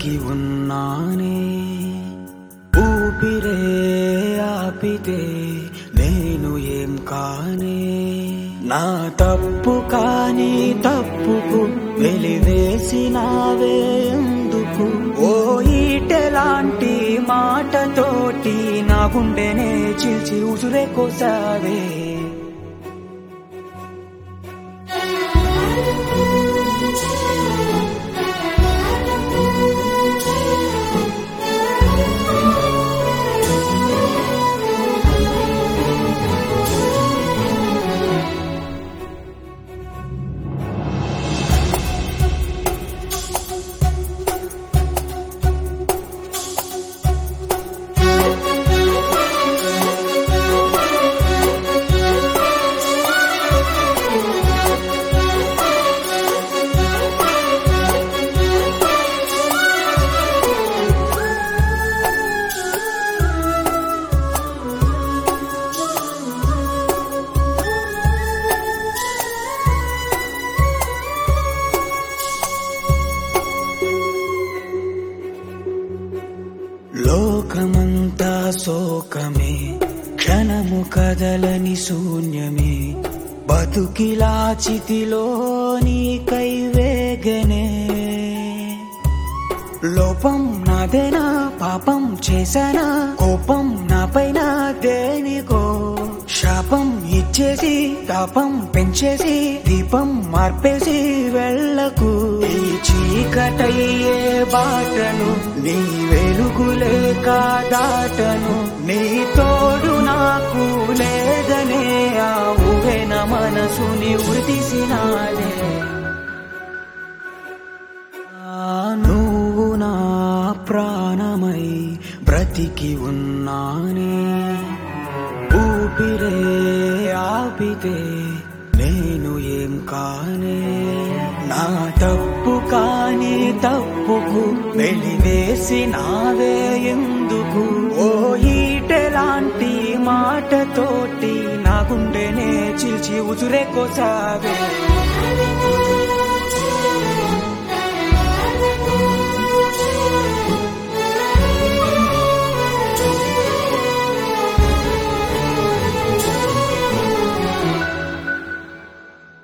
బ్రతికి ఉన్నానే ఊపిరే ఆపితే నేను ఏం కానే నా తప్పు కాని తప్పుకు వెలివేసినావే ఎందుకు ఓ ఈటెలాంటి మాటతోటి నా గుండెనే చిల్చి ఉసురే కోసావే లోకమంతా శోకమే క్షణము కదలని శూన్యమే బతుకిలా చితిలో నీకై వేగనే లోపం నాదేనా పాపం చేశానా కోపం నాపైన దేనికో శాపం ఇచ్చేసి తాపం పెంచేసి దీపం మార్పేసి వెళ్ళకు ఈ చీకటయ్యే బాటను నీ వెలుగులే కాదాటను నీ తోడు నాకు లేదనే ఆ ఊహెన మనసుని ఉరితీసినాదే నువ్వు నా ప్రాణమై బ్రతికి ఉన్నానే ఊపిరే ఆపితే నేను ఏం కానే నా తప్పు కాని తప్పుకు వెలివేసినావే ఎందుకు ఓ ఈటెలాంటి మాటతోటి నా గుండెనే చిల్చి ఉసురే కోసావే